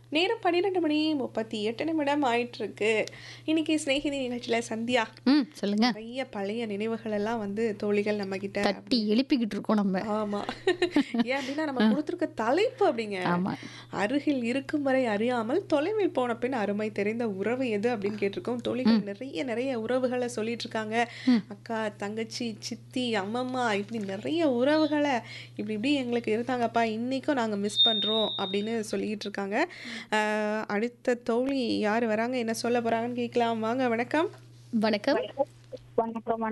நேரம் பன்னிரெண்டு மணி முப்பத்தி எட்டு நிமிடம் ஆயிட்டு இருக்கு இன்னைக்கு சிநேகிதி நிகழ்ச்சியில சந்தியா ம் சொல்லுங்க நிறைய பழைய நினைவுகள் எல்லாம் வந்து தோழிகள் நம்ம கிட்ட தட்டி எழுப்பிக்கிட்டு இருக்கோம் நம்ம ஆமா ஏன் அப்படின்னா நம்ம கொடுத்துருக்க தலைப்பு அப்படிங்க ஆமா அருகில் இருக்கும் வரை அறியாமல் தொலைவில் போன பின் அருமை தெரிந்த உறவு எது அப்படின்னு கேட்டிருக்கோம் தோழிகள் நிறைய நிறைய உறவுகளை சொல்லிட்டு இருக்காங்க அக்கா தங்கச்சி சித்தி அம்மம்மா இப்படி நிறைய உறவுகளை இப்படி இப்படி எங்களுக்கு இருந்தாங்கப்பா இன்னைக்கும் நாங்க மிஸ் பண்றோம் அப்படின்னு சொல்லிட்டு இருக்காங்க ஆஹ் அடுத்த தோழி யார் வராங்க என்ன சொல்ல போறாங்கன்னு கேட்கலாம் வாங்க வணக்கம் வணக்கம் வணக்கம்